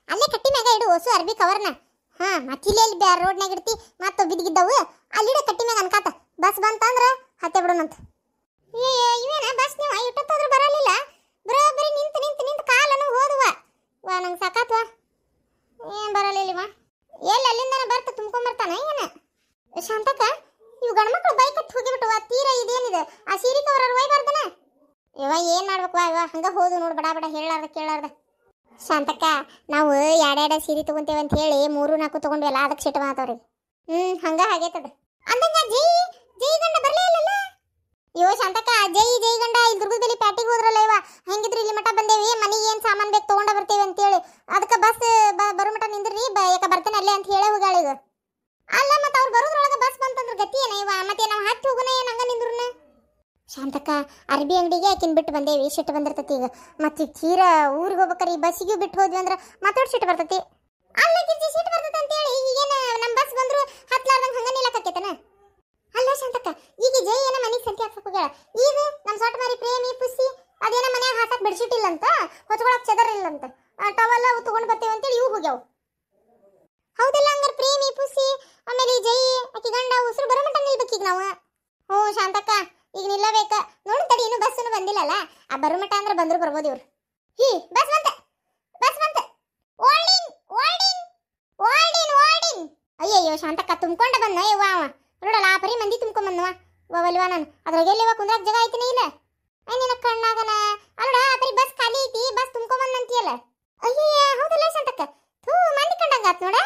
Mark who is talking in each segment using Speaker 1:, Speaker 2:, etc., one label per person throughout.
Speaker 1: ಅಲ್ಲೇ ಕಟ್ಟಿ ಮ್ಯಾಗ ಇಡು ಹೊಸು ಅರ್ಬಿ ಕವರ್ನ ಹಾ ಮತ್ತಿಲ್ಲಿ ಎಲ್ಲಿ ಬ್ಯಾರ ರೋಡ್ನಾಗ ಇಡ್ತಿ ಮತ್ತೆ ಬಿದ್ದಿದ್ದವು ಅಲ್ಲಿಡ ಕಟ್ಟಿ ಮ್ಯಾಗ ಅನ್ಕಾತ ಬಸ್ ಬಂತಂದ್ರ ಹತ್ತೆ ಬಿಡೋಣಂತ ಏ ಇವೇನ ಬಸ್ ನೀವು ಇಟ್ಟತ್ತಾದ್ರೂ ಬರಲಿಲ್ಲ ಬರೋಬ್ಬರಿ ನಿಂತು ನಿಂತು ನಿಂತು ಕಾಲನು ಹೋದುವ ವಾ ನಂಗೆ ಸಾಕಾತ್ವಾ ಏನ್ ಬರಲಿಲ್ಲವಾ ಎಲ್ಲಿ ಅಲ್ಲಿಂದನ ಬರ್ತ ತುಂಬ್ಕೊಂಬರ್ತಾನ ಏನ ಶಾಂತಕ್ಕ ಇವು ಗಂಡ್ಮಕ್ಳು ಬೈಕ್ ಹತ್ತಿ ಹೋಗಿಬಿಟ್ಟವ ತೀರ ಇದೇನಿದೆ ಆ ಸೀರೆ ಕವರ್ ಒಯ್ಬಾರ್ದನ ಇವ ಏನ್ ಮಾಡ್ಬೇಕು ಇವ ಹಂಗ ಹೋದು ನೋಡ್ ಬಡ ಬಡ ಹೇಳಾರ್ದ ಕೇಳಾರ್ದ ಶಾಂತಕ್ಕ ನಾವು ಎರಡೆರಡ ಸೀರೆ ತಗೊಂತೇವೆ ಅಂತ ಹೇಳಿ ಮೂರು ನಾಲ್ಕು ತಗೊಂಡ್ವಲ್ಲ ಅದಕ್ಕೆ ಸಿಟ್ಟು ಮಾತಾವ್ರಿ ಹ್ಮ್ ಹಂಗ ಆಗೈತದ ಅಂದಂಗ ಜೈ ಜೈ ಗಂಡ ಬರ್ಲೇ ಇಲ್ಲಲ್ಲ ಅಯ್ಯೋ ಶಾಂತಕ್ಕ ಜೈ ಜೈ ಗಂಡ ಇಲ್ಲಿ ದುರ್ಗದಲ್ಲಿ ಪ್ಯಾಟಿಗೆ ಹೋದ್ರಲ್ಲ ಇವ ಹೆಂಗಿದ್ರು ಇಲ್ಲಿ ಮಠ ಬಂದೇವಿ ಮನೆಗೆ ಏನ್ ಸಾಮಾನ್ ಬೇಕು ತಗೊಂಡ ಬರ್ತೇವೆ ಅಂತೇಳಿ ಅದಕ್ಕೆ ಬಸ್ ಬರೋ ಮಠ ನಿಂದ್ರಿ ಬ ಯಾಕ ಬರ್ತೇನೆ ಅಲ್ಲೇ ಅಂತ ಹೇಳೇ ಹೋಗಾಳ ಈಗ ಅಲ್ಲ ಮತ್ತೆ ಅವ್ರು ಬರೋದ್ರೊಳಗೆ ಬಸ್ ಬಂತಂದ್ರ ಗತಿ ಏನ ಇವ ಮತ್ತೆ ನಾವು ಹತ್ತಿ ಹೋಗುನ ಏನ್ ಹಂಗ ನಿಂದ್ರುನ ಶಾಂತಕ್ಕ ಅರ್ಬಿ ಅಂಗಡಿಗೆ ಆಕಿನ್ ಬಿಟ್ಟು ಬಂದೇವಿ ಸಿಟ್ಟು ಬಂದಿರ್ತತಿ ಈಗ ಮತ್ತೆ ತೀರಾ ಊರಿಗೆ ಹೋಗ್ಬೇಕಾರೆ ಈ ಬಸ್ಸಿಗೂ ಬಿಟ್ಟು ಹೋದ್ವಿ ಅಂದ್ರೆ ಮತ್ತೊಟ್ಟು ಸಿಟ್ಟು ಬರ್ತತಿ ಅಲ್ಲ ಕಿರ್ಚಿ ಸಿಟ್ಟು ಬರ್ತೈತೆ ಅಂತೇಳಿ ಈಗೇನ ನಮ್ಮ ಬಸ್ ಬಂದ್ರು ಹತ್ಲಾರ್ದಂಗ ಹಂಗ ನಿಲ್ಲಕತ್ತೇತನ ಅಲ್ಲ ಶಾಂತಕ್ಕ ಈಗ ಜೈ ಏನ ಮನೆಗೆ ಸಂತಿ ಹಾಕ್ಸಕ್ ಹೋಗ್ಯಾಳ ಈಗ ನಮ್ಮ ಸೊಟ್ಟ ಮಾರಿ ಪ್ರೇಮಿ ಪುಸ್ಸಿ ಅದೇನ ಮನ್ಯಾಗ ಹಾಕಕ್ ಬೆಡ್ಶೀಟ್ ಇಲ್ಲಂತ ಹೊಚ್ಕೊಳಕ್ ಚದರ್ ಇಲ್ಲಂತ ಟವಲ್ಲ ಅವು ತಗೊಂಡ್ ಬರ್ತೇವೆ ಅಂತೇಳಿ ಇವು ಹೋಗ್ಯಾವ ಹೌದಿಲ್ಲ ಹಂಗಾರೆ ಪ್ರೇಮಿ ಪುಸ್ಸಿ ಆಮೇಲೆ ಈ ಜೈ ಆಕಿ ಗಂಡ ಉಸಿರು ಬರೋ ಮಟ್ಟ ನಿಲ್ಬೇಕೀಗ ನಾವು ಹ್ಞೂ ಶಾಂತಕ್ಕ ಈಗ ನಿಲ್ಲಬೇಕ ನೋಡು ತಡಿ ಇನ್ನು ಬಸ್ಸನ್ನು ಬಂದಿಲ್ಲಲ್ಲ ಆ ಬರೋ ಮಟ್ಟ ಅಂದ್ರೆ ಬಂದ್ರು ಬರ್ಬೋದು ಇವ್ರು ಹೀ ಬಸ್ ಬಂತ ಬಸ್ ಬಂತ ಓಲ್ಡಿನ್ ಓಲ್ಡಿನ್ ಓಲ್ಡಿನ್ ಓಲ್ಡಿನ್ ಅಯ್ಯಯ್ಯೋ ಶಾಂತಕ್ಕ ತುಂಬ್ಕೊಂಡ ಬಂದ ಯವ್ವ ಅವ ನೋಡಲ್ಲ ಆ ಪರಿ ಮಂದಿ ತುಂಬ್ಕೊಂಡ್ ಬಂದವ ವವಲ್ವಾ ನಾನು ಅದ್ರಾಗ ಎಲ್ಲಿವ ಕುಂದ್ರಾಗ ಜಾಗ ಐತಿನ ಇಲ್ಲ ಐ ನಿನ್ನ ಕಣ್ಣಾಗನ ಅಲ್ಲಡ ಆ ಪರಿ ಬಸ್ ಖಾಲಿ ಐತಿ ಬಸ್ ತುಂಬ್ಕೊಂಡ್ ಬಂದಂತಿಯಲ್ಲ ಅಯ್ಯಯ್ಯ ಹೌದಲ್ಲ ಶಾಂತಕ್ಕ ಥೂ ಮಂದಿ ಕಂಡಂಗ ಆತ್ ನೋಡ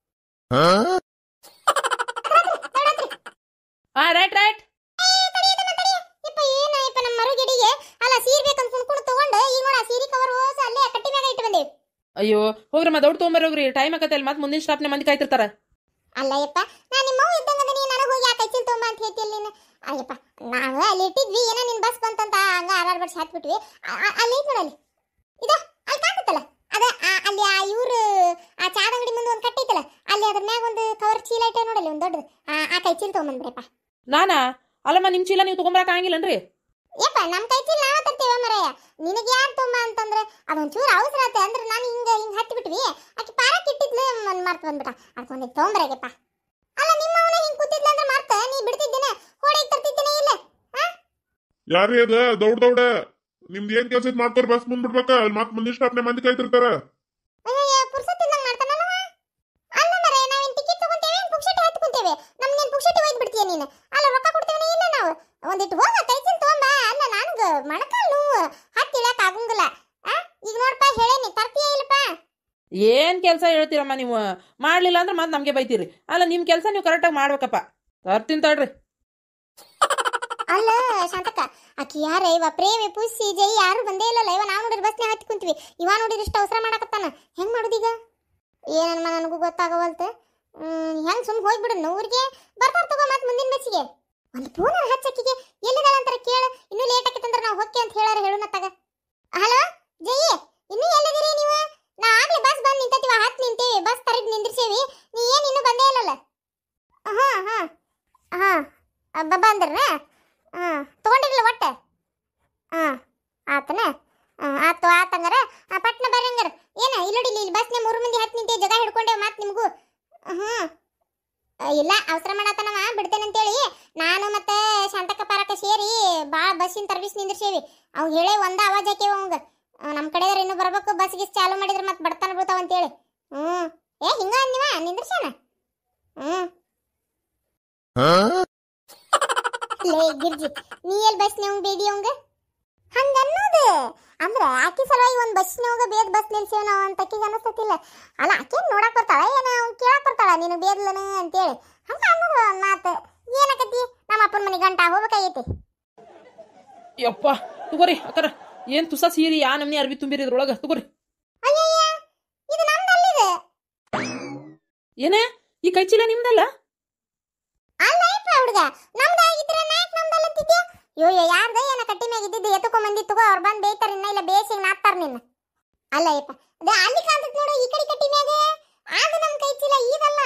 Speaker 2: ಹಾ ರೈಟ್ ರೈಟ್
Speaker 1: ಯಪ್ಪ ಏನ ಯಪ್ಪ ನಮ್ಮ ಮರುಗಿಡಿಗೆ ಅಲ್ಲ ಸೀರೆ ಬೇಕಂತ ಕುಣ್ಕೊಂಡು ತಗೊಂಡು ಈಗ ನೋಡ ಸೀರೆ ಕವರ್ ಹೋಸ ಅಲ್ಲೇ ಕಟ್ಟಿ ಮ್ಯಾಗ ಇಟ್ಟು ಬಂದೇವಿ
Speaker 2: ಅಯ್ಯೋ ಹೋಗ್ರಿ ಮತ್ತೆ ದೌಡ್ ತೊಗೊಂಬರೋಗ್ರಿ ಟೈಮ್ ಆಗತ್ತೆ ಅಲ್ಲಿ ಮತ್ತೆ ಮುಂದಿನ ಸ್ಟಾಪ್ನ ಮಂದಿ ಕಾಯ್ತಿರ್ತಾರ
Speaker 1: ಅಲ್ಲ ಯಪ್ಪ ನಾ ನಿಮ್ಮ ಅವ್ವ ಇದ್ದಂಗ ನೀ ನನಗೆ ಹೋಗಿ ಆ ಕೈಚಿಲ್ ತೊಂಬ ಅಂತ ಹೇಳ್ತಿಲ್ಲ ನೀನು ಅಯ್ಯಪ್ಪ ನಾವು ಅಲ್ಲಿ ಇಟ್ಟಿದ್ವಿ ಏನೋ ನಿನ್ ಬಸ್ ಬಂತಂತ ಹಂಗ ಆರಾರು ಬಡ್ಸಿ ಹಾಕ್ಬಿಟ್ವಿ ಆ- ಆ- ಅಲ್ಲಿ ಐತ್ ನೋಡಲ್ಲಿ ಇದು ಅಲ್ಲಿ ಕಾಣ್ತಲ್ಲ ಅದ ಆ- ಅಲ್ಲಿ ಆ ಇವ್ರು ಆ ಚಾದ ಅಂಗಡಿ ಮುಂದೆ ಒಂದು ಕಟ್ಟೈತಲ್ಲ ಅಲ್ಲಿ ಅದ್ರ ಮ್ಯಾಗ ಒಂದು ಕವರ್ ಚೀಲ ಇಟ್ಟ ನೋಡಲ್ಲಿ ಒಂದು ದೊಡ್ಡದು ಆ ಆ ಕೈಚಿಲ್ ತೊಗೊಂಬಂದ್ಬಿಡಪ್ಪ
Speaker 2: ನಾನಾ ಅಲ್ಲಮ್ಮ ನಿಮ್ ಚೀಲ ನೀವು ತಗೊಂಬರಕ್ ಆಗಂಗಿಲ್ಲನ್ರಿ
Speaker 1: ಯಪ್ಪ ನಮ್ಮ ಕೈಚಿಲ್ ನಾವ ತರ್ತೇವ ಮರಯ್ಯ ನಿನಗೆ ಯಾರು ತುಂಬ ಅಂತಂದ್ರೆ ಅದೊಂಚೂರು ಅವಸರ ಆತ ಅಂದ್ರೆ ನಾನು ಹಿಂಗ ಹಿಂಗ ಹತ್ತಿ ಬಿಟ್ವಿ ಆಕಿ ಪಾರಕ್ ಇಟ್ಟಿದ್ಲು ಒಂದು ಮರ್ತು ಬಂದ್ಬಿಟ್ಟ ಅದಕ್ಕೊಂದು ತೊಗೊಂಬರಾಗಪ್ಪ ಅಲ್ಲ ನಿಮ್ಮ ಅವನ ಹಿಂಗ್ ಕೂತಿದ್ಲ ಅಂದ್ರೆ ಮರ್ತ ನೀ ಬಿಡ್ತಿದ್ದೇನೆ ಹೋಳಿಗೆ ತರ್ತಿದ್ದೇನೆ ಇಲ್ಲ
Speaker 3: ಯಾರೇ ಅದ ದೌಡ್ ದೌಡ ನಿಮ್ದು ಏನ್ ಕೆಲ್ಸ ಮಾಡ್ಕೋರಿ ಬಸ್ ಮುಂದ್ಬಿಡ್ಬೇಕ ಅಲ್ಲಿ ಮತ್ ಮುಂದಿನ ಸ್ಟಾಪ್ನೆ ಮಂದಿ ಕಾಯ್ತಿರ್ತಾರ
Speaker 1: ಅಯ್ಯಯ್ಯ ಪುರ್ಸತ್ತಿದ್ದಂಗ ಮಾಡ್ತಾನಲ್ಲವ ಅಲ್ಲ ಮರಯ್ಯ ನಾವೇನ್ ಟಿಕೆಟ್ ತಗೊಂತೇವೆ ಏನ್ ಪುಕ್ಷಟಿ ಹತ್ಕೊಂತೇವೆ ನಮ್ಗೇನ್ ಪುಕ್ಷಟಿ ಒಯ್ದು ಬಿಡ್ತೀಯ ನೀನು ಅಲ್ಲ ರೊಕ್ಕ ಕೊಡ್ತೇವೆ ಇಲ್ಲ ನಾವು ಒಂದಿಟ್ಟು ಹೋಗ ಕೈಚಿಲ್ ತೊಗೊಂಬ ಅಲ್ಲ ನನ್ಗ ಮೊಣಕಾಲ್ ನೋವು ಹತ್ತಿ ಇಳಕ್ ಆಗಂಗಿಲ್ಲ ಆ ಈಗ ನೋಡಪ್ಪ ಹೇಳೇನಿ ತರ್ತೀಯ ಇಲ್ಲಪ್ಪ
Speaker 2: ಏನ್ ಕೆಲಸ ಹೇಳ್ತೀರಮ್ಮ ನೀವು ಮಾಡ್ಲಿಲ್ಲ ಅಂದ್ರೆ ಮತ್ತೆ ನಮ್ಗೆ ಬೈತೀರಿ ಅಲ್ಲ ನಿಮ್ ಕೆಲಸ ನೀವು ಕರೆಕ್ಟಾಗಿ ಮಾಡ್ಬೇಕಪ್ಪ ತರ್ತೀನಿ ತಡ್ರಿ
Speaker 1: ಅಲ್ಲ ಶಾಂತಕ್ಕ ಆಕಿ ಯಾರ ಇವ ಪ್ರೇಮಿ ಪುಸ್ಸಿ ಜೈ ಯಾರು ಬಂದೇ ಇಲ್ಲಲ್ಲ ಇವ ನಾವು ನೋಡಿದ್ರೆ ಬಸ್ನೇ ಹತ್ತಿ ಕುಂತ್ವಿ ಇವ ನೋಡಿದ್ರೆ ಇಷ್ಟ ಅವಸರ ಮಾಡಕತ್ತಾನ ಹೆಂಗ್ ಮಾಡುದೀಗ ಏನನ್ಮ ನನಗೂ ಗೊತ್ತಾಗವಲ್ತ ಹ್ಮ್ ಹೆಂಗ್ ಸುಮ್ ಹೋಗ್ಬಿಡು ಊರಿಗೆ ಬರ್ತಾರ ತಗೋ ಮತ್ ಮುಂದಿನ ಬಸ್ಸಿಗೆ ಒಂದು ಫೋನ್ ಹಚ್ಚಕ್ಕಿಗೆ ಎಲ್ಲಿದಾಳ ಅಂತಾರ ಕೇಳ ಇನ್ನೂ ಲೇಟ್ ಆಕಿತ್ತಂದ್ರ ನಾವು ಹೊಕ್ಕೆ ಅಂತ ಹೇಳಾರ ಹೇಳುನತ್ತಾಗ ಹಲೋ ಜೈ ಇನ್ನೂ ಎಲ್ಲಿದ್ದೀರಿ ನೀವು ನಾ ಆಗ್ಲೇ ಬಸ್ ಬಂದ್ ನಿಂತೈತಿವ ಹತ್ ನಿಂತೇವಿ ಬಸ್ ತರಗ್ ನಿಂದಿರ್ಸೇವಿ ನೀ ಏನ್ ಇನ್ನೂ ಬಂದೇ ಇಲ್ಲಲ್ಲ ಹಾ ಹಾ ಹಾ ಬಂದ್ರನ ಹಾಂ ತೊಗೊಂಡಿರಲಿಲ್ಲ ಒಟ್ಟೆ ಹಾಂ ಆತನ ಹಾಂ ಆತು ಆತಂಗಾರ ಆ, ಪಟ್ನ ಬರ್ರಿ ಹಂಗಾರ ಏನ ಇಲ್ಲೋಡಿ ಇಲ್ಲಿ ಬಸ್ನೇ ಮೂರು ಮಂದಿ ಹತ್ತು ನಿಂತೆ ಜಾಗ ಹಿಡ್ಕೊಂಡೇವು ಮಾತು ನಿಮಗೂ ಹ್ಞೂ ಇಲ್ಲ ಅವಸರ ಮಾಡತ್ತನವ ಬಿಡ್ತೇನೆ ಅಂತೇಳಿ ನಾನು ಮತ್ತೆ ಶಾಂತಕ್ಕ ಪಾರಕ ಸೇರಿ ಭಾಳ ಬಸ್ಸಿನ ಸರ್ವಿಸ್ ನಿಂದಿರ್ಸೇವಿ ಅವ್ ಹೇಳೇ ಒಂದ ಆವಾಜ್ ಹಾಕೇವ ಅವಂಗ ನಮ್ಮ ಕಡೆಯವ್ರು ಇನ್ನೂ ಬರ್ಬೇಕು ಬಸ್ ಗಿಸ್ ಚಾಲು ಮಾಡಿದ್ರೆ ಮತ್ತೆ ಬಡ್ತಾನ ಬಿಡ್ತಾವ ಅಂತೇಳಿ ಹ್ಞೂ ಏ ಹಿಂಗ ಅಂದಿವ ನಿಂದಿರ್ಸ್ಯಾನ ಹ್ಞೂ ಲೇ ಗಿರ್ಜಿ ನೀ ಎಲ್ಲಿ ಬಸ್ ನೀವು ಬೇಡಿ ಅವಂಗ ಹಂಗ ಅನ್ನೋದು ಅಂದ್ರ ಆಕಿ ಸಲುವಾಗಿ ಒಂದ್ ಬಸ್ ನವಾಗ ಬೇದ್ ಬಸ್ ನಿಲ್ಸೇವ್ ನಾವು ಅಂತ ಆಕಿಗೆ ಅನಸ್ತತಿಲ್ಲ ಅಲ್ಲ ಆಕಿ ನೋಡಕ್ ಬರ್ತಾಳ ಏನ ಅವ್ನ್ ಕೇಳಕ್ ಬರ್ತಾಳ ನೀನು ಬೇದ್ಲನ ಅಂತೇಳಿ ಹಂಗ ಅನ್ನೋದು ಒಂದ್ ಮಾತು ಏನಕತಿ ನಮ್ಮ ಅಪ್ಪನ ಮನೆ ಗಂಟ ಹೋಗ್ಬೇಕಾಗೈತಿ
Speaker 2: ಯಪ್ಪ ತಗೋರಿ ಅಕ್ಕರ ಏನ್ ತುಸ ಸೀರಿ ಯಾ ನಮ್ನಿ ಅರ್ಬಿ ತುಂಬಿರಿ ಇದ್ರೊಳಗ ತಗೋರಿ
Speaker 1: ಅಯ್ಯಯ್ಯ ಇದು ನಮ್ದಲ್ಲಿದೆ
Speaker 2: ಏನೇ ಈ ಕೈ ಚೀಲ ನಿಮ್ದಲ್ಲ
Speaker 1: ಅಲ್ಲ ಯಪ್ಪ ಹುಡುಗ ನಮ್ದಾಗಿದ್ರೆ ನಾಯಕ್ ನಮ್ದಲ್ಲಂತಿದ್ಯಾ ಅಯ್ಯೋ ಯಾರ್ದ ಏನ ಕಟ್ಟಿ ಮ್ಯಾಗ ಇದ್ದಿದ್ದು ಎತ್ತಕೊಂಡ್ ಬಂದಿ ತಗೋ ಅವ್ರು ಬಂದ್ ಬೇಯ್ತಾರ ಇನ್ನ ಇಲ್ಲ ಬೇಸಿಗೆ ನಾತ್ತಾರ ನಿನ್ನ ಅಲ್ಲ ಯಪ್ಪ ಅದೇ ಅಲ್ಲಿ ಕಾಣ್ತೈತ್ ನೋಡು ಈ ಕಡೆ ಕಟ್ಟಿ ಮ್ಯಾಗ ಅದು ನಮ್ ಕೈ ಚೀಲ ಇದಲ್ಲ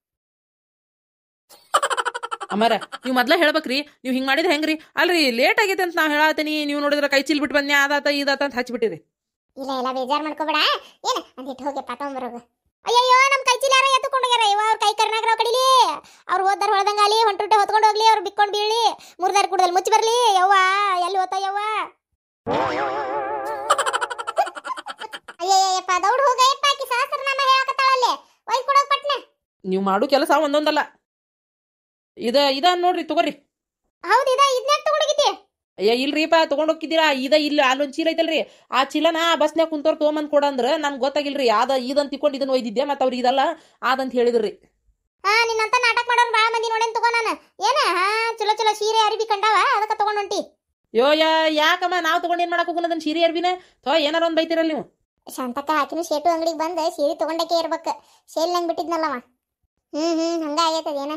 Speaker 2: ಅಮ್ಮಾರ ನೀವು ಮೊದ್ಲ ಹೇಳ್ಬೇಕ್ರಿ ನೀವು ಹಿಂಗ್ ಮಾಡಿದ್ರೆ ಹೆಂಗ್ರಿ ಅಲ್ರಿ ಲೇಟ್ ಆಗೈತೆ ಅಂತ ನಾ ಹೇಳತ್ತೀನಿ ನೀವು ನೋಡಿದ್ರೆ ಕೈ ಚೀಲ್ ಬಿಟ್ಟು ಬನ್ನಿ ಅದಾತ ಇದಾತ ಅಂತ ಹಚ್ಬಿಟ್ಟಿರಿ
Speaker 1: ಇಲ್ಲ ಇಲ್ಲ ಬೇಜಾರ್ ಮಾಡ್ಕೋಬೇಡ ಏನ ಅಂದಿಟ್ಟು ಹೋಗಿ ತಗೊಂಬರೋಗ ಅಯ್ಯಯ್ಯೋ ನಮ್ಮ ಕೈ ಚೀಲಾರ ಎತ್ತುಕೊಂಡು ಹೋಗ್ಯಾರ ಇವ ಅವ್ರ ಕೈ ಕರ್ನಾಗ್ರವ್ ಕಡಿಲಿ ಅವ್ರು ಓದ್ದಾರ ಹೊಳ್ದಂಗಾಲಿ ಹೊಂಟುಂಟೆ ಹೊತ್ಕೊಂಡು ಹೋಗ್ಲಿ ಅವ್ರು ಬಿಕ್ಕೊಂಡು ಬೀಳಿ ಮೂರ್ದಾರಿ ಕುಡ್ದಲ್ಲಿ ಮುಚ್ಚಿ ಬರ್ಲಿ ಯವ್ವ ಎಲ್ಲಿ ಹೋತ ಯವ್ವ ಅಯ್ಯಯ್ಯಪ್ಪ ದೌಡ್ ಹೋಗಯ್ಯಪ್ಪ ಆಕಿ ಸಹಸ್ರನಾಮ ಹೇಳಕತ್ತಾಳಲ್ಲಿ ಒಯ್ದು ಕೊಡೋಗ್ ಪಟ್ನೆ
Speaker 2: ನೀವು ಮಾಡು ಕೆಲಸ ಒಂದೊಂದಲ್ಲ ಇದ ಇದ ನೋಡ್ರಿ ತಗೋರಿ
Speaker 1: ಹೌದು ಇದ ಇದನ್ನ ತಗೊಂಡೋಗಿದ್ದಿ
Speaker 2: ಅಯ್ಯ ಇಲ್ರಿಪ್ಪ ತಗೊಂಡ್ ಹೋಗಿದ್ದೀರಾ ಇದ ಇಲ್ಲ ಅಲ್ಲೊಂದ್ ಚೀಲ ಐತಲ್ರಿ ಆ ಚೀಲನ ಬಸ್ನ್ಯಾಗ ಕುಂತವ್ರು ತೊಗೊಂಬಂದ್ ಕೊಡಂದ್ರ ನನ್ಗೆ ಗೊತ್ತಾಗಿಲ್ರಿ ಅದ ಇದಂತ ತಿಕ್ಕೊಂಡು ಇದನ್ನ ಒಯ್ದಿದ್ದೆ ಮತ್ತೆ ಅವ್ರು ಇದಲ್ಲ ಅದಂತ ಹೇಳಿದ್ರಿ
Speaker 1: ಹಾ ನಿನ್ನಂತ ನಾಟಕ ಮಾಡೋರು ಭಾಳ ಮಂದಿ ನೋಡೇನ್ ತಗೋ ನಾನು ಏನ ಹಾ ಚಲೋ ಚಲೋ ಸೀರೆ ಅರಿಬಿ ಕಂಡಾವ ಅದಕ್ಕೆ ತಗೊಂಡ್ ಹೊಂಟಿ
Speaker 2: ಯೋ ಯಾ ಯಾಕಮ್ಮ ನಾವು ತಗೊಂಡ್ ಏನ್ ಮಾಡಕ್ ಹೋಗೋಣ ಅದನ್ನ ಸೀರೆ ಅರ್ಬಿನ ಥೋ ಏನಾರ ಒಂದ್ ಬೈತಿರಲ್ಲ ನೀವು
Speaker 1: ಶಾಂತಕ್ಕ ಹಾಕಿನ ಶೇಟು ಅಂಗಡಿಗೆ ಬಂದು ಸೀರೆ ತಗೊಂಡಕ್ಕೆ ಇರ್ಬೇಕು ಸೇಲ್ ನಂಗೆ ಬಿಟ್ಟಿದ್ನಲ್ಲವ ಹ್ಮ್ ಹ್ಮ್ ಹಂಗ ಆಗೈತದ ಏನ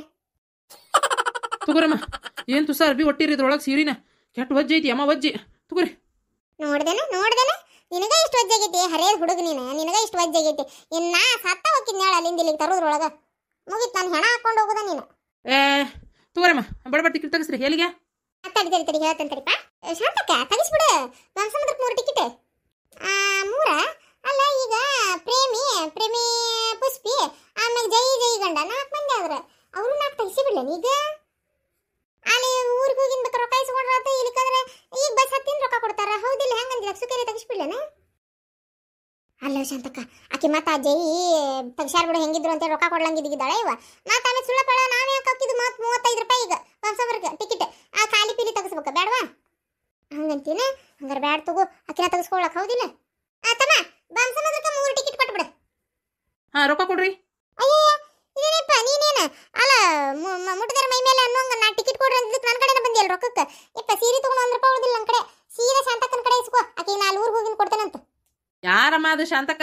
Speaker 2: ತಗೋರಮ್ಮ ಏನ್ ತುಸ ಅರ್ಬಿ ಒಟ್ಟಿರಿ ಇದ್ರೊಳಗೆ ಸೀರಿನ ಕೆಟ್ಟ ವಜ್ಜಿ ಐತಿ ಅಮ್ಮ ವಜ್ಜಿ ತಗೋರಿ
Speaker 1: ನೋಡ್ದೇನ ನೋಡ್ದೇನ ನಿನಗ ಇಷ್ಟು ವಜ್ಜಾಗೈತಿ ಹರಿಯದ್ ಹುಡುಗ ನೀನು ನಿನಗ ಇಷ್ಟು ವಜ್ಜಾಗೈತಿ ಇನ್ನ ನಾ ಸತ್ತ ಹೋಗಿದ್ನ ಹೇಳ ಅಲ್ಲಿಂದ ಇಲ್ಲಿಗೆ ತರೋದ್ರೊಳಗ ಮುಗಿತ್ ನಾನು ಹೆಣ ಹಾಕೊಂಡು ಹೋಗುದ ನೀನು
Speaker 2: ಏ ತಗೋರಮ್ಮ ಬಡಬಡ ಟಿಕೆಟ್ ತೆಗಿಸ್ರಿ ಎಲ್ಲಿಗೆ
Speaker 1: ತಡಿ ತಡಿ ತಡಿ ಹೇಳ್ತೇನೆ ತಡಿಪ ಏ, ಶಾಂತಕ್ಕ ತಗಿಸ್ಬಿಡು ಬಂಸಮುದ್ರಕ್ಕೆ ಮೂರು ಟಿಕೆಟ್ ಆ ಮೂರ ಅಲ್ಲ ಈಗ ಪ್ರೇಮಿ ಪ್ರೇಮಿ ಪುಷ್ಪಿ ಆಮೇಲೆ ಜೈ ಜೈ ಗಂಡ ನಾಲ್ಕು ಮಂದಿ ಆದ್ರ ಅವ್ರು ನಾಲ್ಕು ತೆಗಿಸಿ ಬಿಡ್ಲೇನು ಈಗ ಅಲ್ಲಿ ಊರಿಗೆ ಹೋಗಿನ್ ಬೇಕಾರೆ ರೊಕ್ಕ ಇಸ್ಕೊಂಡ್ರಾತ ಇಲ್ಲಿಕಂದ್ರೆ ಈಗ ಬಸ್ ಹತ್ತಿನ ರೊಕ್ಕ ಕೊಡ್ತಾರ ಹೌದಿಲ್ಲ ಹೆಂಗಂದ್ರೆ ಲಕ್ಷಕೇರಿ ತೆಗಿಸ್ಬಿಡ್ಲೇನ ಅಲ್ಲ ಶಾಂತಕ್ಕ ಆಕಿ ಮತ್ತ ಆ ಜೈ ತೆಗ್ಸಾರ್ ಬಿಡು ಹೆಂಗಿದ್ರು ಅಂತ ರೊಕ್ಕ ಕೊಡ್ಲಂಗಿದ್ದಾಳೆ ಇವ ಮತ್ತೆ ಆಮೇಲೆ ಸುಳ್ಳಪಳ ನಾವೇ ಯಾಕೆ ಹಾಕಿದ್ದು ಮತ್ ಮೂವತ್ತೈದು ರೂಪಾಯಿ ಈಗ ಬಂಸಮರ್ಗೆ ಟಿಕೆಟ್ ಆ ಖಾಲಿ ಪೀಲಿ ತೆಗಿಸ್ಬೇಕ ಬೇಡವಾ ಹಂಗಂತೀನ ಹಂಗಾರೆ ಬ್ಯಾಡ ತಗೋ ಆಕಿನ ತೆಗಿಸ್ಕೊಳಕ್ ಹೌದಿಲ್ಲ ಆ ತಮ್ಮ ಬಂಸಮದ್ರಕ್ಕೆ ಮೂರು ಟಿಕೆಟ್ ಕೊಟ್ಬಿಡು
Speaker 2: ಹಾ ರೊಕ್ಕ ಕೊಡ್ರಿ
Speaker 1: ಅಯ್ಯೋ ಇದೇನಪ್ಪ ನೀನೇನ ಅಲ್ಲ ಮು- ಮ- ಮುಟ್ಟಿದಾರ ಮೈ ಮೇಲೆ ಅನ್ನೋಂಗ ನಾ ಟಿಕೆಟ್ ಕೊಡ್ರಿ ಅಂದಿದ್ದಕ್ಕೆ ನನ್ನ ಕಡೆನ ಬಂದಿಯಲ್ಲ ರೊಕ್ಕಕ್ಕೆ ಯಪ್ಪ ಸೀರೆ ತಗೊಂಡು ಒಂದ್ ರೂಪಾಯಿ ಉಳಿದಿಲ್ಲ ನನ್ನ ಕಡೆ ಸೀದಾ ಶಾಂತಕ್ಕನ ಕಡೆ ಇಸ್ಕೋ ಆಕೆ ನಾ ಅಲ್ಲಿ ಊರಿಗೆ ಹೋಗಿನ ಕೊಡ್ತೇನಂತ
Speaker 2: ಯಾರಮ್ಮ ಅದು ಶಾಂತಕ್ಕ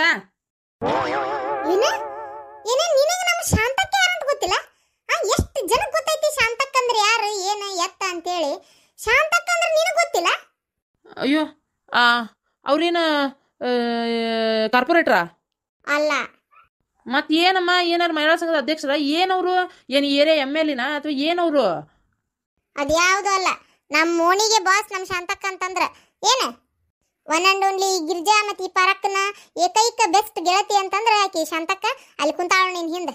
Speaker 1: ಏನ ಏನ ನಿನಗ ನಮ್ಮ ಶಾಂತಕ್ಕ ಯಾರಂತ ಗೊತ್ತಿಲ್ಲ ಆ ಎಷ್ಟು ಜನಕ್ಕೆ ಗೊತ್ತೈತಿ ಶಾಂತಕ್ಕ ಅಂದ್ರೆ ಯಾರು ಏನು ಎತ್ತ ಅಂತೇಳಿ ಶಾಂತಕ್ಕ ಅಂದ್ರೆ ನಿನಗೆ ಗೊತ್ತಿಲ್ಲ
Speaker 2: ಅಯ್ಯೋ ಆ ಅವ್ರೇನ ಕಾರ್ಪೊರೇಟ್ರಾ
Speaker 1: ಅಲ್ಲ
Speaker 2: ಮತ್ ಏನಮ್ಮ ಏನಾರು ಮಹಿಳಾ ಸಂಘದ ಅಧ್ಯಕ್ಷರ ಏನವ್ರು ಏನ್ ಏರಿಯಾ ಎಮ್ ಎಲ್ ಎನ ಅಥವಾ ಏನವ್ರು
Speaker 1: ಅದ್ಯಾವುದು ಅಲ್ಲ ನಮ್ಮ ಓಣಿಗೆ ಬಾಸ್ ನಮ್ಮ ಶಾಂತಕ್ಕ ಅಂತಂದ್ರ ಏನ ಒನ್ ಅಂಡ್ ಓನ್ಲಿ ಗಿರ್ಜಾ ಮತ್ತೆ ಈ ಪರಕ್ಕನ ಏಕೈಕ ಬೆಸ್ಟ್ ಗೆಳತಿ ಅಂತಂದ್ರ ಆಕಿ ಶಾಂತಕ್ಕ ಅಲ್ಲಿ ಕುಂತಾಳ ನಿನ್ ಹಿಂದ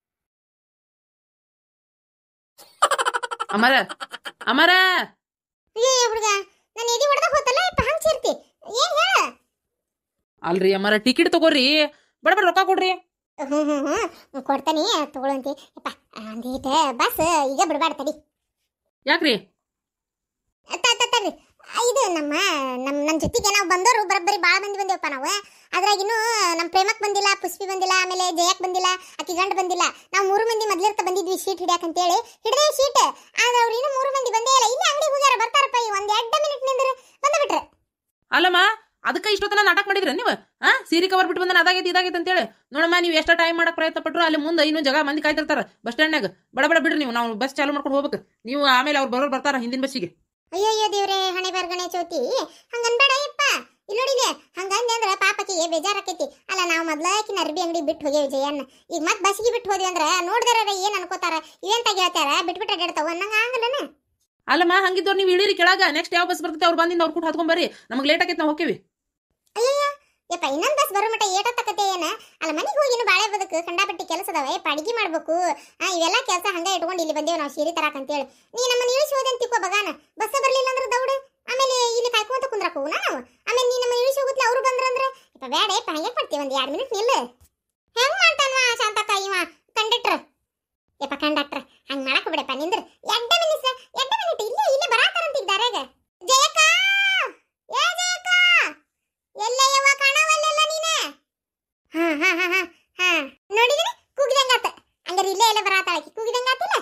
Speaker 2: ಅಮರ ಅಮರ
Speaker 1: ಏ ಹುಡುಗ ನಾನು ಎದಿ ಹೊಡೆದ ಹೋತಲ್ಲ ಇಪ್ಪ ಹಂಗ್ ಸೇರ್ತಿ ಏನ್ ಹೇಳ
Speaker 2: ಅಲ್ರಿ ಅಮರ ಟಿಕೆಟ್ ತಗೋರಿ ಬಡ ಬಡ ರೊಕ್ಕ ಕೊಡ್ರಿ
Speaker 1: ಹ್ಞೂ ಹ್ಞೂ ಹ್ಞೂ ಕೊಡ್ತಾನಿ ತಗೊಳಂತಿ ಯಪ್ಪ ಅಂದೀಟ ಬಸ್ ಈಗ ಬಿಡಬಾರ್ದು ತಡಿ
Speaker 2: ಯಾಕ್ರಿ
Speaker 1: ತ- ತ- ತಡ್ರಿ. ಆ, ಇದು ನಮ್ಮ ನಮ್ಮ ನಮ್ಮ ಜೊತೆಗೆ ನಾವು ಬಂದವರು ಬರೋಬ್ಬರಿ ಭಾಳ ಮಂದಿ ಬಂದೇವಪ್ಪ ನಾವು ಅದ್ರಾಗಿನ್ನು ನಮ್ಮ ಪ್ರೇಮಕ್ ಬಂದಿಲ್ಲ ಪುಷ್ಪಿ ಬಂದಿಲ್ಲ ಆಮೇಲೆ ಜಯಕ್ ಬಂದಿಲ್ಲ ಆಕಿ ಗಂಡ ಬಂದಿಲ್ಲ ನಾವು ಮೂರು ಮಂದಿ ಮೊದ್ಲಿರ್ತ ಬಂದಿದ್ವಿ ಶೀಟ್ ಹಿಡಿಯಾಕ ಅಂತೇಳಿ ಹಿಡಿದೇ ಶೀಟ್ ಆದ್ರೆ ಅವ್ರು ಇನ್ನು ಮೂರು ಮಂದಿ ಬಂದೇ ಇಲ್ಲ ಇಲ್ಲಿ ಅಂಗಡಿ ಹೋಗ್ಯಾರ ಬರ್ತಾರಪ್ಪ ಈ ಒಂದ್ ಎರಡು ಮಿನಿಟ್ ನಿಂದ್ರ ಬಂದ ಬಿಟ್ರೆ
Speaker 2: ಅಲ್ಲಮ್ಮ ಅದಕ್ಕೆ ಇಷ್ಟೊತ್ತನ ನಾಟಕ ಮಾಡಿದ್ರ ನೀವು ಹಾ ಸೀರೆ ಕವರ್ ಬಿಟ್ಟು ಬಂದ ಅದಾಗೈತಿ ಇದಾಗೈತಿ ಅಂತೇಳಿ ನೋಡಮ್ಮ ನೀವು ಎಷ್ಟ ಟೈಮ್ ಮಾಡಕ್ ಪ್ರಯತ್ನ ಪಟ್ರು ಅಲ್ಲಿ ಮುಂದೆ ಇನ್ನೂ ಜಗ ಮಂದಿ ಕಾಯ್ತಿರ್ತಾರ ಬಸ್ ಸ್ಟ್ಯಾಂಡ್ನಾಗ ಬಡ ಬಡ ಬಿಡ್ರಿ ನೀವು ನಾವು ಬಸ್ ಚಾಲು ಮಾಡ್ಕೊಂಡು ಹೋಗ್ಬೇಕು ನೀವು ಆಮೇಲೆ ಅವ್ರು ಬರೋರು ಬರ್ತಾರ ಹಿಂದಿನ ಬಸ್ಸಿಗೆ
Speaker 1: ಅಯ್ಯೋ ಅಯ್ಯೋ ದೇವ್ರೆ ಹಣೆ ಬರ್ಗಣೆ ಚೌತಿ ಹಂಗನ್ಬೇಡ ಯಪ್ಪ ಇಲ್ಲಿ ನೋಡಿಲೆ ಹಂಗಂದೆ ಅಂದ್ರ ಪಾಪಕಿಗೆ ಬೇಜಾರಾಕೈತಿ ಅಲ್ಲ ನಾವು ಮೊದ್ಲಾಕಿನ ಅರ್ಬಿ ಅಂಗಡಿ ಬಿಟ್ಟು ಹೋಗ್ಯವಿ ಜಯನ್ನ ಈಗ ಮತ್ ಬಸ್ಸಿಗೆ ಬಿಟ್ಟು ಹೋದ್ವಿ ಅಂದ್ರ ನೋಡ್ದಾರ ಏನ್ ಅನ್ಕೋತಾರ ಇವೆಂತಾಗ ಹೇಳ್ತಾರ ಬಿಟ್ಬಿಟ್ಟು ಅಡ್ಡಾಡ್ತಾವ ಅನ್ನಂಗ ಆಗಲ್ಲನ
Speaker 2: ಅಲ್ಲಮ್ಮ ಹಂಗಿದ್ದವ್ರು ನೀವು ಇಳೀರಿ ಕೆಳಗ ನೆಕ್ಸ್ಟ್ ಯಾವ ಬಸ್ ಬರ್ತೈತೆ ಅವ್ರು ಬಂದಿಂದ ಅವ್ರು ಕೂಡ ಹತ್ಕೊಂಡ್ ಬರ್ರಿ ನಮಗೆ ಲೇಟ್ ಆಗೈತೆ ನಾವು ಹೋಗ್ತೀವಿ
Speaker 1: ಅಯ್ಯಯ್ಯ ಯಪ್ಪ ಇನ್ನೊಂದ್ ಬಸ್ ಬರೋ ಮಟ ಏಟತ್ತಕತೆ ಏನ ಅಲ್ಲ ಮನೆಗೆ ಹೋಗಿನ ಬಾಳೆ ಬದುಕು ಕಂಡಾಪಟ್ಟಿ ಕೆಲಸ ಅದಾವ ಯಪ್ಪ ಅಡಿಗೆ ಮಾಡ್ಬೇಕು ಆ ಇವೆಲ್ಲ ಕೆಲಸ ಹಂಗ ಇಟ್ಕೊಂಡು ಇಲ್ಲಿ ಬಂದೇವ್ ನಾವು ಸೀರೆ ತರಾಕ ಅಂತೇಳಿ ನೀ ನಮ್ಮನ್ನ ಇಳಿಸಿ ಹೋದೆ ಅಂತ ತಿಕ್ಕೋ ಬಗಾನ ಬಸ್ ಬರ್ಲಿಲ್ಲ ಅಂದ್ರೆ ದೌಡು ಆಮೇಲೆ ಇಲ್ಲಿ ಕಾಯ್ಕೊಂತ ಕುಂದ್ರಾಕ ಹೋಗುನ ನಾವು ಆಮೇಲೆ ನೀ ನಮ್ಮ ಇಳಿಸಿ ಹೋಗುತ್ತಲ್ಲ ಅವ್ರು ಬಂದ್ರಂದ್ರೆ ಯಪ್ಪ ಬೇಡ ಯಪ್ಪ ಹಂಗೆ ಮಾಡ್ತೀವಿ ಒಂದ್ ಎರಡು ಮಿನಿಟ್ ನಿಲ್ಲ ಹೆಂಗ್ ಮಾಡ್ತಾನ ಶಾಂತಕ್ಕ ಇವ ಕಂಡಕ್ಟರ್ ಯಪ್ಪ ಕಂಡಕ್ಟರ್ ಹಂಗ್ ಮಾಡಕ್ ಬಿಡಪ್ಪ ನಿಂದ್ರ ಎಡ್ಡ ಮಿನಿಟ್ ಎಡ್ಡ ಮಿನಿಟ್ ಇಲ್ಲೇ ಇಲ್ಲೇ ಬರಾತಾರಂತ ದಾರ್ಯಾಗ ಜಯಕ್ಕ ಏ ಜಯಕ್ಕ ಎಲ್ಲ ಯವ್ವ ಕಾಣವಲ್ಲೆಲ್ಲ ನೀನ ಹಾ ಹಾ ಹಾ ಹಾ ಹಾ ನೋಡಿದಿನಿ ಕೂಗಿದಂಗಾತ ಹಂಗಾರೆ ಇಲ್ಲೇ ಎಲ್ಲ ಬರಾತಾಳಕಿ ಕೂಗಿದಂಗಾತಿಲ್ಲ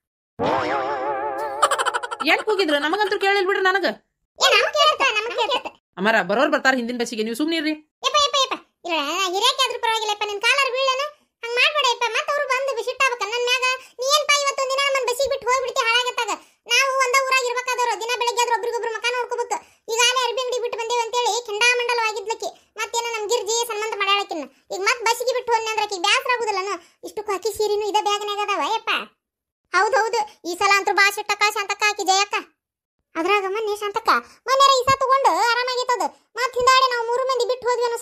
Speaker 2: ಏನ್ ಕೂಗಿದ್ರು ನಮಗಂತೂ ಕೇಳಿಲ್ ಬಿಡ್ರಿ ನನಗ
Speaker 1: ಏ ನಮಗ್ ಕೇಳತ್ತ ನಮಗ್ ಕೇಳತ್ತ
Speaker 2: ಅಮರ ಬರೋರು ಬರ್ತಾರ ಹಿಂದಿನ ಬಸ್ಸಿಗೆ ನೀವು ಸುಮ್ನೆ ಇರ್ರಿ
Speaker 1: ಯಪ್ಪ ಯಪ್ಪ ಯಪ್ಪ ಇಲ್ಲ ಹಿರಿಯಕ್ಕೆ ಆದ್ರೂ ಪರವಾಗಿಲ್ಲಪ್ಪ ನಿನ್ ಕಾಲರ್ ಬೀಳನ ಹಂಗ ಮಾಡ್ಬೇಡ ಯಪ್ಪ ಮತ್ತ ಅವ್ರು ಬಂದು ಬಿಸಿಟ್ಟಾಗಬೇಕ ನನ್ನ ಮ್ಯಾಗ ನೀ ಏನ್ಪ ಇವತ್ತೊಂದ್ ದಿನ ನಮ್ಮನ್ನ ಬಸ್ಸಿಗೆ ಬಿಟ್ಟು ಹೋಗ್ಬಿಡ್ತಿ ಹಾಳಾಗತ್ತಾಗ ನಾವು ಒಂದ ಊರಾಗ ಇರ್ಬೇಕಾದವ್ರು ದಿನ ಬೆಳಗ್ಗೆ ಆದ್ರೂ ಒಬ್ರಿಗೊಬ್ರು ಮಕ ನೋಡ್ಕೋಬೇಕು ಈಗಾಗಲೇ ಅರ್ಬಿ ಅಂಗಡಿ ಬಿಟ್ಟು ಬಂದೇವೆ ಅಂತೇಳಿ ಕೆಂಡಾಮಂಡಲವಾಗಿದ್ಲಕ್ಕಿ ಮತ್ತೇನ ನಮ್ ಗಿರ್ಜಿ ಸಂಬಂಧ ಮಾಡ್ಯಾಳಕಿನ್ನ ಈಗ ಮತ್ ಬಸ್ಸಿಗೆ ಬಿಟ್ಟು ಹೋದ್ನೆ ಅಂದ್ರೆ ಆಕಿ ಬ್ಯಾಸರ ಆಗುದಿಲ್ಲನು ಇಷ್ಟಕ್ಕೂ ಹಾಕಿ ಸೀರಿನೂ ಇದ ಬ್ಯಾಗ್ನಾಗ ಅದಾವ ಯಪ್ಪ ಹೌದೌದು ಈ ಸಲ ಅಂತೂ ಬಾ ಶಿಟ್ಟಕ್ಕ ಶಾಂತಕ್ಕ ಆಕಿ ಜಯಕ್ಕ ಅದ್ರಾಗ ಮೊನ್ನೆ ಶಾಂತಕ್ಕ ಮೊನ್ನೆ ಈ ಸಲ ತಗೊಂಡು ಆರಾಮಾಗಿತ್ತದ ಮತ್ ಹಿಂದಾಡಿ ನಾವು ಮೂರು ಮಂದಿ ಬಿಟ್ಟು ಹೋದ್ವಿ ಅನ್ನೋ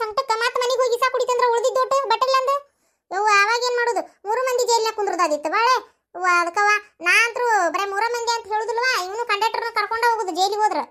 Speaker 1: ಹೋಗೋದಿತ್ತು ಬಾಳೆ ಅವ್ವ ಅದಕ್ಕವ ನಾ ಅಂತೂ ಬರೇ ಮೂರ ಮಂದಿ ಅಂತ ಹೇಳುದಿಲ್ವಾ ಇವನು ಕಂಡಕ್ಟರ್ನ ಕರ್ಕೊಂಡ ಹೋಗುದು ಜೈಲಿಗೆ ಹೋದ್ರ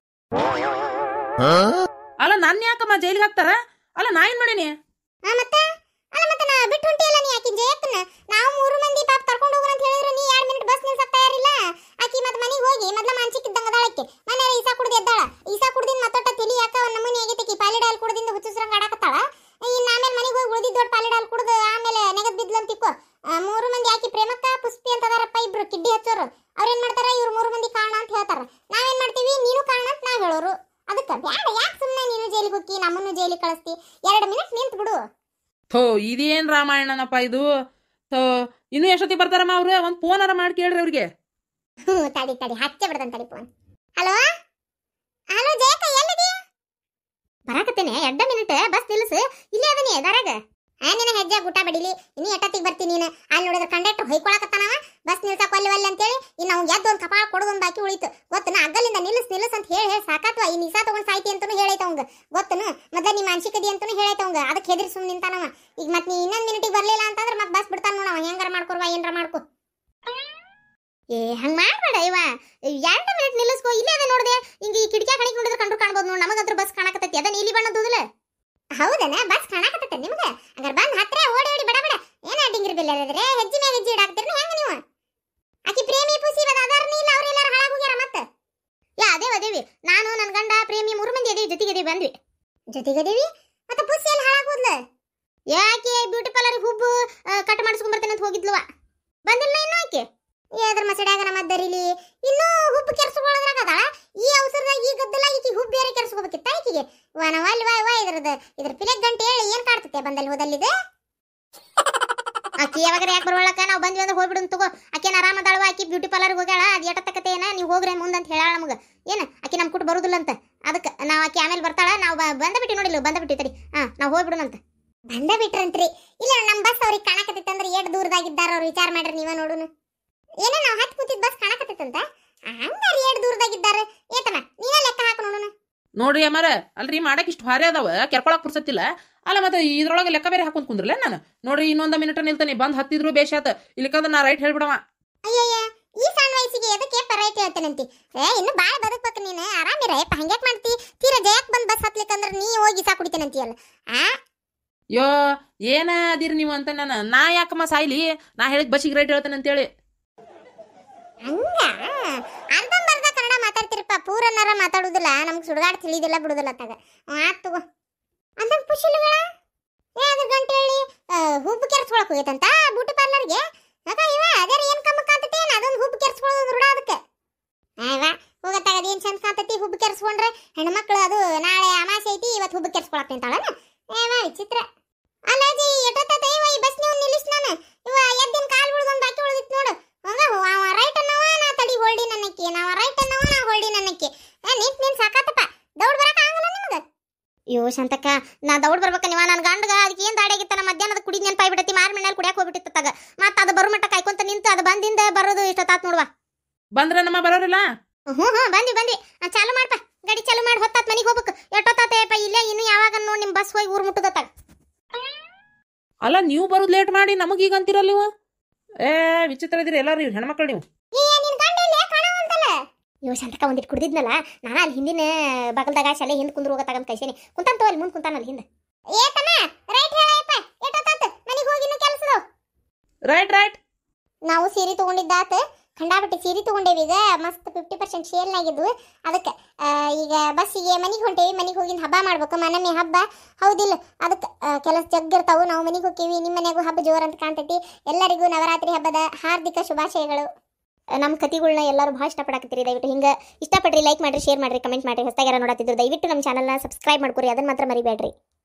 Speaker 2: ಅಲ್ಲ ನನ್ನ ಯಾಕಮ್ಮ ಜೈಲಿಗೆ ಹಾಕ್ತಾರ ಅಲ್ಲ ನಾ ಏನ್ ಮಾಡೀನಿ
Speaker 1: ಆ, ಮತ್ತೆ ಅಲ್ಲ ಮತ್ತೆ ನಾ ಬಿಟ್ಟು ಹೊಂಟಿಯಲ್ಲ ನೀ ಆಕಿ ಜಯಕ್ಕನ ನಾವು ಮೂರು ಮಂದಿ ಪಾಪ ಕರ್ಕೊಂಡು ಹೋಗೋಣ ಅಂತ ಹೇಳಿದ್ರೆ ನೀ ಎರಡು ಮಿನಿಟ್ ಬಸ್ ನಿಲ್ಸಕ್ ತಯಾರಿಲ್ಲ ಆಕಿ ಮತ್ತೆ ಮನೆಗೆ ಹೋಗಿ ಮೊದ್ಲ ಮಾನ್ಸಿಕ್ಕಿದ್ದಂಗ ಅದಾಳಕ್ಕೆ ಮನೆ ಈಸಾ ಕುಡ್ದು ಎದ್ದಾಳ ಈಸಾ ಕುಡ್ದಿನ ಮತ್ತೊಟ್ಟ ತಲಿ ಯಾಕ ಒಂದ್ ನಮೂನಿ ಆಗೈತಿ ಪಾಲಿಡ್ ಹಾಲು ಕುಡ್ದಿಂದ ಹುಚ್ಚುಸ್ರಂಗ ಆಡಕತ್ತಾಳ ಇನ್ನು ಆಮೇಲೆ ಮನೆಗೆ ಹೋಗಿ ಉಳಿದಿದ್ದ ದೊಡ್ಡ ಪಾಲಿಡ್ ಹಾಲು ಕುಡ್ದು ಆಮೇಲೆ ನೆಗದ್ ಬಿದ್ಲಂತಿಕ್ಕೋ ಆ, ಮೂರು ಮಂದಿ ಆಕಿ ಪ್ರೇಮಕ್ಕ ಪುಷ್ಪಿ ಅಂತ ಅದಾರಪ್ಪ ಇಬ್ರು ಕಿಡ್ಡಿ ಹಚ್ಚೋರು ಅವ್ರೇನ್ ಮಾಡ್ತಾರ ಇವ್ರು ಮೂರು ಮಂದಿ ಕಾರಣ ಅಂತ ಹೇಳ್ತಾರ ನಾವೇನ್ ಮಾಡ್ತೀವಿ ನೀನು ಕಾರಣ ಅಂತ ನಾವ್ ಹೇಳೋರು ಅದಕ್ಕೆ ಬ್ಯಾಡ ಯಾಕೆ ಸುಮ್ಮನೆ ನೀನು ಜೈಲಿಗೆ ಹೋಗಿ ನಮ್ಮನ್ನು ಜೈಲಿಗೆ ಕಳಿಸ್ತಿ ಎರಡು ಮಿನಿಟ್ ನಿಂತು ಬಿಡು
Speaker 2: ಥೋ ಇದೇನ್ ರಾಮಾಯಣನಪ್ಪ ಇದು ಥೋ ಇನ್ನು ಎಷ್ಟೊತ್ತಿಗೆ ಬರ್ತಾರಮ್ಮ ಅವ್ರು ಒಂದ್ ಫೋನಾರ ಮಾಡಿ ಕೇಳ್ರಿ ಅವ್ರಿಗೆ
Speaker 1: ಹ್ಞೂ ತಡಿ ತಡಿ ಹಚ್ಚೆ ಬಿಡ್ತಾನೆ ತಡಿ ಫೋನ್ ಹಲೋ ಹಲೋ ಜಯಕ ಎಲ್ಲಿದಿ ಬರಾಕತ್ತೇನೆ ಎಡ್ಡ ಮಿನಿಟ್ ಬಸ್ ನಿಲ್ಲಿಸು ಇಲ್ಲೇ ಅದನಿ ದರಾಗ ಆ ನಿನ್ನ ಹೆಜ್ಜೆ ಊಟ ಬಡಿಲಿ ಇನ್ನು ಎಟ್ಟತ್ತಿಗೆ ಬರ್ತೀನಿ ನೀನು ಅಲ್ಲಿ ನೋಡಿದ್ರೆ ಕಂಡಕ್ಟರ್ ಹೊಯ್ಕೊಳಕತ್ತಾನವ ಬಸ್ ನಿಲ್ಸಕ್ ಒಲ್ಲೆ ಒಲ್ಲೆ ಅಂತೇಳಿ ಇನ್ನು ಅವ್ನು ಎದ್ದು ಒಂದು ಕಪಾಳ ಕೊಡೋದೊಂದು ಬಾಕಿ ಉಳಿತು ಗೊತ್ತನ ಅಗ್ಗಲಿಂದ ನಿಲ್ಲಿಸ್ ನಿಲ್ಲಿಸ್ ಅಂತ ಹೇಳಿ ಹೇಳಿ ಸಾಕಾತ್ವ ಈ ನಿಸಾ ತಗೊಂಡ್ ಸಾಯ್ತಿ ಅಂತಾನು ಹೇಳೈತ ಅವಂಗ ಗೊತ್ತನ ಮೊದ್ಲ ನೀ ಮಾನಸಿಕದಿ ಅಂತಾನು ಹೇಳೈತ ಅವಂಗ ಅದಕ್ಕೆ ಹೆದರಿ ಸುಮ್ಮನೆ ನಿಂತಾನವ ಈಗ ಮತ್ತೆ ನೀ ಇನ್ನೊಂದು ಮಿನಿಟಿಗೆ ಬರ್ಲಿಲ್ಲ ಅಂತಂದ್ರೆ ಮತ್ತೆ ಬಸ್ ಬಿಡ್ತಾನ ನೋಡವ ಹೆಂಗಾರ ಮಾಡ್ಕೊರ್ವ ಏನ್ರ ಮಾಡ್ಕೊ ಏ ಹಂಗ ಮಾಡ್ಬೇಡ ಇವ ಎರಡು ಮಿನಿಟ್ ನಿಲ್ಲಿಸ್ಕೋ ಇಲ್ಲೇ ಅದ ನೋಡ್ದೆ ಹಿಂಗ ಈ ಕಿಟಕಿ ಕಡೆಗೆ ನೋಡಿದ್ರೆ ಕಂಡ್ರು ಕಾಣ್ಬೋದು ನೋಡಿ ನಮಗಂತ್ರ ಬಸ್ ಕಾಣಕತ್ತೈತಿ ಅದ ನೀಲಿ ಬಣ್ಣದೂದಲ ಹೌದನ ಬಸ್ ಕಾಣಕತ್ತೈತೆ ನಿಮ್ಗೆ ಹಂಗಾರೆ ಬಂದ್ ಹತ್ರ ಓಡಿ ಓಡಿ ಬಡ ಬಡ ಏನ ಡಿಂಗ್ರಿ ಬಿಲ್ ಹೇಳಿದ್ರೆ ಹೆಜ್ಜೆ ಮೇಲೆ ಹೆಜ್ಜೆ ಇಡಾಕ್ತಿರ್ನು ಹೆಂಗ ನೀವು ಆಕಿ ಪ್ರೇಮಿ ಪುಸಿ ಬದ ಅದಾರ್ನಿ ಇಲ್ಲ ಅವ್ರೆಲ್ಲಾರ ಹಾಳಾಗ್ ಹೋಗ್ಯಾರ ಮತ್ತೆ ಯಾ ಅದೇವ ಅದೇವಿ ನಾನು ನನ್ನ ಗಂಡ ಪ್ರೇಮಿ ಮೂರು ಮಂದಿ ಅದೇವಿ ಜೊತೆಗೆ ಅದೇವಿ ಬಂದ್ವಿ ಜೊತೆಗೆ ಅದೇವಿ ಮತ್ತೆ ಪುಸಿ ಎಲ್ಲಿ ಹಾಳಾಗ್ ಹೋದ್ಲ ಯಾಕೆ ಬ್ಯೂಟಿ ಪಾರ್ಲರ್ ಹುಬ್ಬು ಕಟ್ ಮಾಡಿಸ್ಕೊಂಡ್ ಬರ್ತೇನೆ ಅಂತ ಹೋಗಿದ್ಲವ ಬಂದಿಲ್ಲ ಇನ್ನು ಆಕೆ ಏದ್ರ ಮಸಡ್ಯಾಗ ನಮ್ಮ ದರಿಲಿ ಇನ್ನೂ ಹುಬ್ಬು ಕೆರ್ಸ್ಕೊಳ್ಳೋದ್ರಾಗ ಅದಾಳ ಈ ಅವಸರದಾಗ ಈ ಗದ್ದಲ ಈಕಿ ಹುಬ್ಬು ಬೇರೆ ಕೆರ್ಸ್ಕೋಬೇಕಿತ್ತ ಈಕಿಗೆ ವನ ವಲ್ ವಾ ವಾ ಇದ್ರದ್ದು ಇದ್ರ ಪಿಲೆಗ್ ಗಂಟೆ ಹೇಳಿ ಏನ್ ಕಾಡ್ತತೆ ಬಂದಲ್ಲಿ ಹೋದಲ್ಲಿದೆ ಆಕಿ ಯಾವಾಗ ಯಾಕೆ ಬರೋಳಕ ನಾವು ಬಂದ್ವಿ ಅಂದ್ರೆ ಹೋಗ್ಬಿಡು ತಗೋ ಆಕೆನ ಆರಾಮ ಅದಾಳವ ಆಕಿ ಬ್ಯೂಟಿ ಪಾರ್ಲರ್ ಹೋಗ್ಯಾಳ ಅದು ಎಟ್ಟತ್ತಕತೆ ಏನ ನೀವು ಹೋಗ್ರಿ ಮುಂದೆ ಅಂತ ಹೇಳಾಳ ನಮಗೆ ಏನ ಆಕಿ ನಮ್ ಕುಟ್ ಬರುದಿಲ್ಲ ಅಂತ ಅದಕ್ಕೆ ನಾವು ಆಕಿ ಆಮೇಲೆ ಬರ್ತಾಳ ನಾವು ಬಂದ ಬಿಟ್ಟು ನೋಡಿಲ್ಲ ಬಂದ ಬಿಟ್ಟು ತಡಿ ಹಾ ನಾವು ಹೋಗ್ಬಿಡೋಣಂತ ಬಂದ ಬಿಟ್ರಂತ್ರಿ ಇಲ್ಲ ನಮ್ಮ ಬಸ್ ಅವ್ರಿಗೆ ಕಾಣಕತ್ತಿತ್ತಂದ್ರೆ ಎಷ್ಟು ದೂರದಾಗಿದ್ದಾರ ಅವ್ರು ವಿಚಾರ ಮಾಡ್ರಿ ನೀವ ನೋಡುನು ಏನೋ ನಾವು ಹತ್ತು ಕೂತಿದ್ ಬಸ್ ಕಾಣಕತ್ತೈತಂತ ಹಂಗಾರಿ ಎರಡು ದೂರದಾಗಿದ್ದಾರೆ ಏತಮ್ಮ ನೀನೇ ಲೆಕ್ಕ ಹಾಕು ನೋಡೋಣ
Speaker 2: ನೋಡ್ರಿ ಅಮ್ಮಾರ ಅಲ್ರಿ ಮಾಡಕ್ ಇಷ್ಟು ಭಾರಿ ಅದಾವ ಕೆರ್ಕೊಳಕ್ ಪುರ್ಸತ್ತಿಲ್ಲ ಅಲ್ಲ ಮತ್ತೆ ಇದ್ರೊಳಗೆ ಲೆಕ್ಕ ಬೇರೆ ಹಾಕೊಂಡ್ ಕುಂದ್ರಲ್ಲ ನಾನು ನೋಡ್ರಿ ಇನ್ನೊಂದ ಮಿನಿಟ್ ನಿಲ್ತಾನೆ ಬಂದ್ ಹತ್ತಿದ್ರು ಬೇಷಾತ ಇಲ್ಲಿಕಂದ್ರೆ ನಾ ರೈಟ್ ಹೇಳ್ಬಿಡವ
Speaker 1: ಅಯ್ಯಯ್ಯ ಈ ಸಣ್ಣ ವಯಸ್ಸಿಗೆ ಎದಕ್ಕೆ ಪರೈಟ್ ಹೇಳ್ತೇನಂತಿ ಏ ಇನ್ನು ಬಾಳ ಬದುಕ್ಬೇಕು ನೀನು ಆರಾಮಿರ ಯಪ್ಪ ಹಂಗ್ಯಾಕ್ ಮಾಡ್ತಿ ತೀರಾ ಜಯಕ್ ಬಂದ್ ಬಸ್ ಹತ್ಲಿಕ್ಕಂದ್ರ ನೀ ಹೋಗಿ ಸಾ ಕುಡಿತೇನಂತೀಯಲ್ಲ ಆ
Speaker 2: ಯೋ ಏನ ಅದಿರಿ ನೀವು ಅಂತ ನಾನು ನಾ ಯಾಕಮ್ಮ ಸಾಯ್ಲಿ ನಾ ಹೇಳಿದ್ ಬಸ್ಸಿಗೆ ರೈಟ್ ಹೇಳ್ತೇನೆ ಅಂತೇಳಿ
Speaker 1: ಹಂಗ ಅರ್ಧಂಬರ್ಧ ಕನ್ನಡ ಮಾತಾಡ್ತಿರಪ್ಪ ಪೂರನ್ನಾರ ಮಾತಾಡುದಿಲ್ಲ ನಮ್ಗೆ ಸುಡುಗಾಡ್ ತಿಳಿದಿಲ್ಲ ಬಿಡುದಿಲ್ಲ ತಗ ಆತ್ ತಗೋ ಅಂದಂಗ ಪುಷಿಲ್ಗಳ ಏ ಅದ್ರ ಗಂಟೆ ಹೇಳಿ ಆ, ಹುಬ್ಬು ಕೆರ್ಸ್ಕೊಳಕ್ ಹೋಗೈತಂತ ಬ್ಯೂಟಿ ಪಾರ್ಲರ್ಗೆ ಅದ ಇವ ಅದೇ ಏನ್ ಕಮ್ಮ ಕಾಂತತಿ ಅದೊಂದು ಹುಬ್ಬು ಕೆರ್ಸ್ಕೊಳ್ಳೋದು ರೂಢ ಅದಕ್ಕೆ ಅಯ್ವ ಹೋಗತ್ತಾಗ ಅದೇನ್ ಚಂದ ಕಾಂತತಿ ಹುಬ್ಬು ಕೆರ್ಸ್ಕೊಂಡ್ರೆ ಹೆಣ್ಮಕ್ಳು ಅದು ನಾಳೆ ಅಮಾಸೆ ಐತಿ ಇವತ್ತು ಹುಬ್ಬು ಕೆರ್ಸ್ಕೊಳಕ್ ನಿಂತಾಳ ಏವ ವಿಚಿತ್ರ ಅಲ್ಲಾಜಿ ಎಷ್ಟೊತ್ತ ಇವ ಈ ಬಸ್ ನೀವು ನಿಲ್ಲಿಸ್ ನಾನು ಇವ ಎದ್ದಿನ ಕಾಲ್ ಬಿಡ್ದೊಂದು ಬಾಕಿ ಉಳಿದಿತ್ತು ನೋಡು ಹಂಗ ಅವ ರೈಟ್ ಅನ್ನವ ನಾ ತಡಿ ಹೊಳ್ಡಿ ನನ್ನಕ್ಕೆ ನಾವ ರೈಟ್ ಅನ್ನವ ನಾ ಹೊಳ್ಡಿ ನನ್ನಕ್ಕೆ ಏ ನಿಂತ್ ನಿಂತ್ ಸಾಕಾತಪ್ಪ ದೌಡ್ ಬರಕ ಆಗಲ್ಲ ನಿಮಗ ಅಯ್ಯೋ ಶಾಂತಕ್ಕ ನಾ ದೌಡ್ ಬರ್ಬೇಕ ನೀವ ನನ್ನ ಗಂಡಗ ಅದಕ್ಕೆ ಏನ್ ದಾಡಿಯಾಗಿತ್ತ ನಾ ಮಧ್ಯಾಹ್ನದ ಕುಡಿದ್ ನೆನಪಾಗಿ ಬಿಡತಿ ಮಾರ್ ಮಣ್ಣಲ್ಲಿ ಕುಡಿಯಾಕ ಹೋಗ್ಬಿಟ್ಟಿತ್ತ ತಗ ಮತ್ತ ಅದು ಬರೋ ಮಟ್ಟ ಕಾಯ್ಕೊಂತ ನಿಂತು ಅದು ಬಂದಿಂದ ಬರೋದು ಇಷ್ಟೊತ್ತಾತ್ ನೋಡುವ
Speaker 2: ಬಂದ್ರ ನಮ್ಮ ಬರೋರಿಲ್ಲ
Speaker 1: ಹ್ಞೂ ಹ್ಞೂ ಬಂದಿ ಬಂದಿ ಆ, ಚಾಲು ಮಾಡ್ಪ ಗಾಡಿ ಚಾಲು ಮಾಡಿ ಹೊತ್ತಾತ್ ಮನೆಗೆ ಹೋಗ್ಬೇಕು ಎಷ್ಟೊತ್ತಾತೇಪ್ಪ ಇಲ್ಲೇ ಇನ್ನು ಯಾವಾಗ ನೋಡಿ ನಿಮ್ಮ ಬಸ್ ಹೋಗಿ ಊರು ಮುಟ್ಟದತ್ತಾಗ
Speaker 2: ಅಲ್ಲ ನೀವು ಬರೋದು ಲೇಟ್ ಮಾಡಿ ನಮಗೀಗ ಅಂತೀರಲ್ಲ ನೀವು ಏ ವಿಚಿತ್ರ ಇದೀರಿ ಎಲ್ಲಾರು ನೀವು ಹೆಣ್ಮಕ್ಳು ನೀವು
Speaker 1: ಏ ನಿನ್ ಗಂಡ ಎಲ್ಲಿ ಕಾಣವಲ್ತಲ್ಲ ಇವ ಶಾಂತಕ ಒಂದಿಟ್ಟು ಕುಡ್ದಿದ್ನಲ್ಲ ನಾನು ಅಲ್ಲಿ ಹಿಂದಿನ ಬಗಲ್ದಾಗ ಶಾಲೆ ಹಿಂದೆ ಕುಂದ್ರು ಹೋಗ ತಗೊಂಡ್ ಕೈಸೇನಿ ಕುಂತಾನ ಅಲ್ಲಿ ಮುಂದೆ ಕುಂತಾನ ಅಲ್ಲಿ ಹಿಂದೆ ಏತಮ್ಮ ರೈಟ್ ಹೇಳಪ್ಪ ಎಷ್ಟೊತ್ತಾತ ಮನೆಗೆ ಹೋಗಿ ಇನ್ನು ಕೆಲಸದವು
Speaker 2: ರೈಟ್ ರೈಟ್
Speaker 1: ನಾವು ಸೀರೆ ತಗೊಂಡಿದ್ದಾತ ಖಂಡಾಪಟ್ಟಿ ಸೀರೆ ತಗೊಂಡೇವಿ ಈಗ ಮಸ್ತ್ ಫಿಫ್ಟಿ ಪರ್ಸೆಂಟ್ ಸೇಲ್ನಾಗಿದ್ವು ಅದಕ್ಕೆ ಈಗ ಬಸ್ಸಿಗೆ ಮನೆಗೆ ಹೊಂಟೇವಿ ಮನೆಗೆ ಹೋಗಿನ ಹಬ್ಬ ಮಾಡ್ಬೇಕು ಮನಮೆ ಹಬ್ಬ ಹೌದಿಲ್ಲ ಅದಕ್ಕೆ ಕೆಲಸ ಜಗ್ಗಿರ್ತಾವು ನಾವು ಮನೆಗೆ ಹೋಗ್ತೀವಿ ನಿಮ್ಮ ಮನೆಗೂ ಹಬ್ಬ ಜೋರ್ ಅಂತ ಕಾಣ್ತೈತಿ ಎಲ್ಲರಿಗೂ ನವರಾತ್ರಿ ಹಬ್ಬದ ಹಾರ್ದಿಕ ಶುಭಾಶಯಗಳು ನಮ್ಮ ಕತಿಗಳ್ನ ಎಲ್ಲರೂ ಭಾಳ ಇಷ್ಟಪಡಕತ್ತೀರಿ ದಯವಿಟ್ಟು ಹಿಂಗೆ ಇಷ್ಟಪಟ್ರಿ ಲೈಕ್ ಮಾಡ್ರಿ ಶೇರ್ ಮಾಡ್ರಿ ಕಮೆಂಟ್ ಮಾಡ್ರಿ ಹೊಸದಾಗ್ಯಾರ ನೋಡತ್ತಿದ್ರು ದಯವಿಟ್ಟು ನಮ್ಮ ಚಾನಲ್ನ ಸಬ್ಸ್ಕ್ರೈಬ್ ಮಾಡ್ಕೊರಿ ಅದನ್ನ ಮಾತ್ರ ಮರಿಬೇಡ್ರಿ